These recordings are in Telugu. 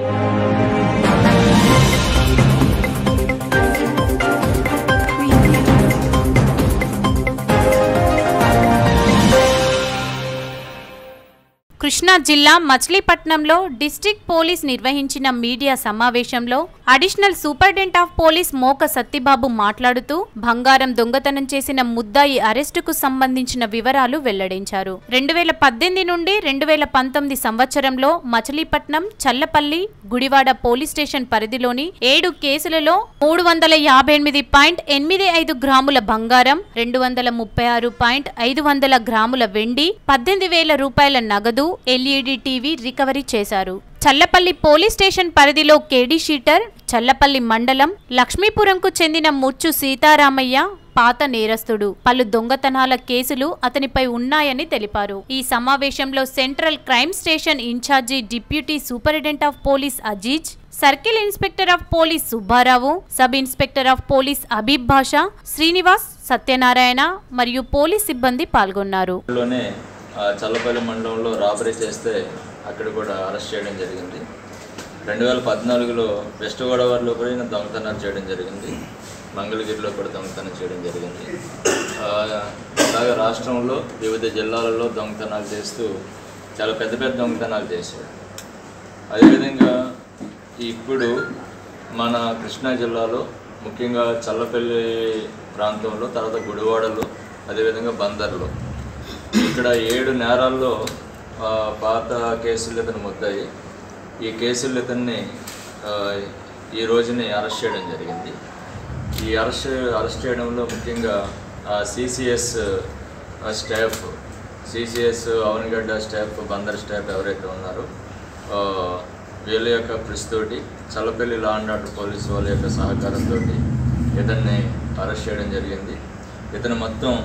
కృష్ణా జిల్లా మచిలీపట్నంలో డిస్ట్రిక్ట్ పోలీస్ నిర్వహించిన మీడియా సమావేశంలో additional superintendent of police Moka Sattibabu మాట్లాడుతూ బంగారం దొంగతనం చేసిన ముద్దాయి అరెస్టుకు సంబంధించిన వివరాలు వెల్లడించారు రెండు వేల పద్దెనిమిది నుండి రెండు వేల పంతొమ్మిది సంవత్సరంలో మచిలీపట్నం చల్లపల్లి గుడివాడ పోలీస్ స్టేషన్ పరిధిలోని ఏడు కేసులలో మూడు వందల యాభై ఎనిమిది పాయింట్ ఎనిమిది ఐదు గ్రాముల బంగారం రెండు వందల ముప్పై ఆరు పాయింట్ ఐదు వందల గ్రాముల వెండి పద్దెనిమిది వేల రూపాయల నగదు ఎల్ఈడి టీవీ రికవరీ చేశారు చల్లపల్లి పోలీస్ స్టేషన్ పరిధిలో కేడీ షీటర్ చల్లపల్లి మండలం లక్ష్మీపురంకు చెందిన ముచ్చు సీతారామయ్య పాత నేరస్తుడు పలు దొంగతనాల కేసులు అతనిపై ఉన్నాయని తెలిపారు ఈ సమావేశంలో సెంట్రల్ క్రైమ్ స్టేషన్ ఇన్ఛార్జి deputy superintendent of police Aziz circle inspector of police Subbarao sub inspector of police Abib Basha Srinivas Satyanarayana మరియు పోలీస్ సిబ్బంది పాల్గొన్నారు లోనే ఆ, చల్లపల్లి మండలంలో రాబరీ చేస్తే అక్కడ కూడా అరెస్ట్ చేయడం జరిగింది రెండు వేల పద్నాలుగులో వెస్ట్ గోదావరిలో కూడా ఈయన దొంగతనాలు చేయడం జరిగింది మంగళగిరిలో కూడా దొంగతనం చేయడం జరిగింది ఆ, అలాగే రాష్ట్రంలో వివిధ జిల్లాలలో దొంగతనాలు చేస్తూ చాలా పెద్ద పెద్ద దొంగతనాలు చేశాడు అదేవిధంగా ఇప్పుడు మన కృష్ణా జిల్లాలో ముఖ్యంగా చల్లపల్లి ప్రాంతంలో తర్వాత గుడివాడలో అదేవిధంగా బందర్లో ఇక్కడ ఏడు నేరాల్లో ఆ, పాత కేసులు ఇతను ముద్దాయి ఈ కేసులు ఇతన్ని ఆ, ఈ రోజుని అరెస్ట్ చేయడం జరిగింది ఈ అరెస్ట్ అరెస్ట్ చేయడంలో ముఖ్యంగా CCS staff CCS Avanigadda staff Bandar staff ఎవరైతే ఉన్నారో ఆ, వీళ్ళ యొక్క కృషి తోటి Challapalli law and order police వాళ్ళ యొక్క సహకారంతో ఇతన్ని అరెస్ట్ చేయడం జరిగింది ఇతను మొత్తం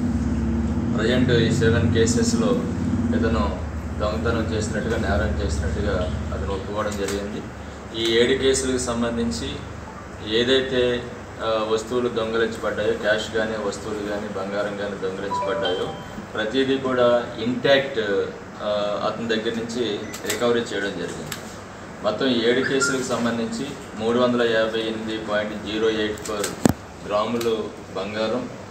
ప్రజెంట్ ఈ సెవెన్ కేసెస్లో ఇతను దొంగతనం చేసినట్టుగా నేరం చేసినట్టుగా అతను ఒప్పుకోవడం జరిగింది ఈ ఏడు కేసులకు సంబంధించి ఏదైతే ఆ, వస్తువులు దొంగలించబడ్డాయో క్యాష్ కానీ వస్తువులు కానీ బంగారం కానీ దొంగలించబడ్డాయో ప్రతిదీ కూడా ఇంటాక్ట్ అతని దగ్గర నుంచి రికవరీ చేయడం జరిగింది మొత్తం ఈ ఏడు కేసులకు సంబంధించి మూడు వందల యాభై ఎనిమిది పాయింట్ జీరో ఎయిట్ ఫోర్ గ్రాములు బంగారం